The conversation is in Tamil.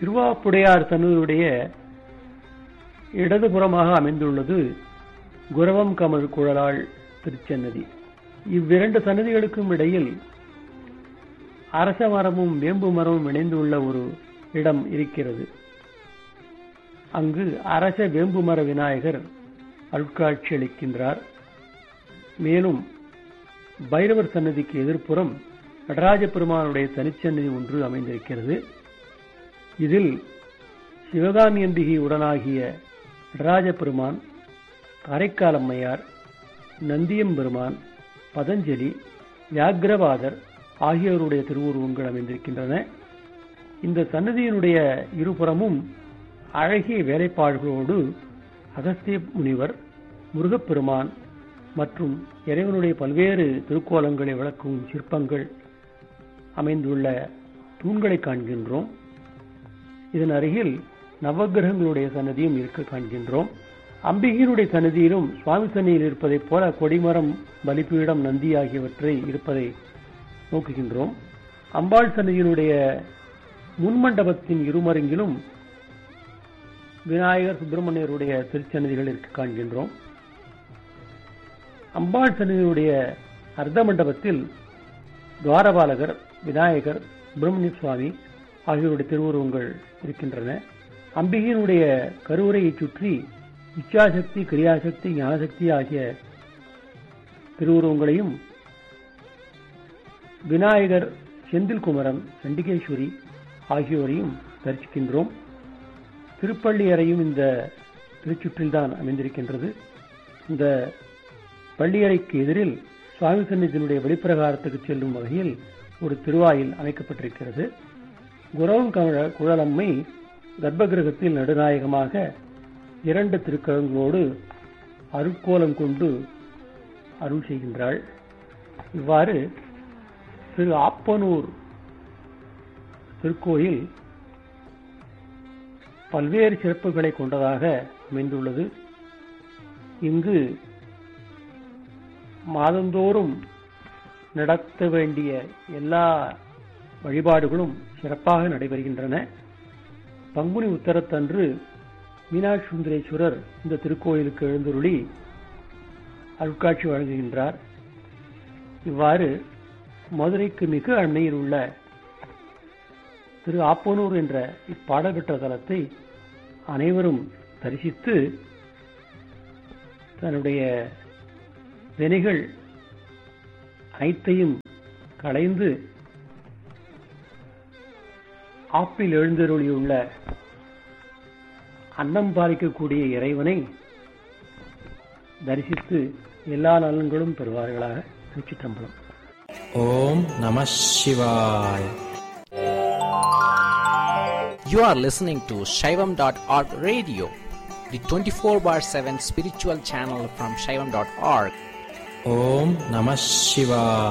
திருவாப்புடையார் சன்னதியுடைய இடதுபுறமாக அமைந்துள்ளது குரவம் கமல் குழலாள் திருச்சன்னதி இவ்விரண்டு சன்னதிகளுக்கும் இடையில் அரச மரமும் வேம்பு மரமும் இணைந்துள்ள ஒரு இடம் இருக்கிறது அங்கு அரச வேம்பு மர விநாயகர் அருட்காட்சி அளிக்கின்றார் மேலும் பைரவர் சன்னதிக்கு எதிர்ப்புறம் நடராஜ பெருமானுடைய தனிச்சன்னதி ஒன்று அமைந்திருக்கிறது இதில் சிவகாமி அம்பிகை உடனாகிய நடராஜ பெருமான் காரைக்கால் அம்மையார் நந்தியம்பெருமான் பதஞ்சலி வியாக்கிரவாதர் ஆகியோருடைய திருவுருவங்கள் அமைந்திருக்கின்றன இந்த சன்னதியினுடைய இருபுறமும் அழகிய வேலைப்பாடுகளோடு அகஸ்திய முனிவர் முருகப்பெருமான் மற்றும் இறைவனுடைய பல்வேறு திருக்கோலங்களை விளக்கும் சிற்பங்கள் அமைந்துள்ள தூண்களை காண்கின்றோம் இதன் அருகில் நவகிரகங்களுடைய சன்னதியும் இருக்க காண்கின்றோம் அம்பிகையினுடைய சன்னதியிலும் சுவாமி சன்னியில் இருப்பதைப் போல கொடிமரம் பலிப்பீடம் நந்தி ஆகியவற்றை இருப்பதை நோக்குகின்றோம் அம்பாள் சன்னதியினுடைய முன்மண்டபத்தின் இருமருங்கிலும் விநாயகர் சுப்பிரமணியருடைய திருச்சன்னதிகள் இருக்க காண்கின்றோம் அம்பாள் சன்னதியுடைய அர்த்த மண்டபத்தில் துவாரபாலகர் விநாயகர் சுப்பிரமணிய சுவாமி ஆகியோருடைய திருவுருவங்கள் இருக்கின்றன அம்பிகையினுடைய கருவறையைச் சுற்றி இச்சாசக்தி கிரியாசக்தி ஞானசக்தி ஆகிய திருவுருவங்களையும் விநாயகர் செந்தில் குமரன் சண்டிகேஸ்வரி ஆகியோரையும் தரிசிக்கின்றோம் திருப்பள்ளி அறையும் இந்த திருச்சுற்றில்தான் அமைந்திருக்கின்றது இந்த பள்ளியறைக்கு எதிரில் சுவாமி சன்னிதியினுடைய வெளிப்பிரகாரத்துக்கு செல்லும் வகையில் ஒரு திருவாயில் அமைக்கப்பட்டிருக்கிறது குரவம் குழலம்மை கர்ப்பகிரகத்தில் நடுநாயகமாக இரண்டு திருக்கரங்களோடு அருட்கோலம் கொண்டு அருள் செய்கின்றாள் இவ்வாறு திரு ஆப்பனூர் திருக்கோயில் பல்வேறு சிறப்புகளை கொண்டதாக அமைந்துள்ளது இங்கு மாதந்தோறும் நடத்த வேண்டிய எல்லா வழிபாடுகளும் சிறப்பாக நடைபெறுகின்றன பங்குனி உத்தரத்தன்று மீனாட்சி சுந்தரேஸ்வரர் இந்த திருக்கோயிலுக்கு எழுந்துருளி அருட்காட்சி வழங்குகின்றார் இவ்வாறு மதுரைக்கு மிக அண்மையில் உள்ள திரு ஆப்பனூர் என்ற இப்பாடப்பெற்ற தலத்தை அனைவரும் தரிசித்து தன்னுடைய வினைகள் அனைத்தையும் களைந்து ஆப்பில் எழுந்தருளியுள்ள அன்னம் பாலிக்கக்கூடிய இறைவனை தரிசித்து எல்லா நலன்களும் பெறுவார்களாக திருச்சிற்றம்பலம் ஓம் நம சிவாய் You are listening to Shaivam.org radio, the 24 bar 7 spiritual channel from Shaivam.org. ஓம் நம சிவாய்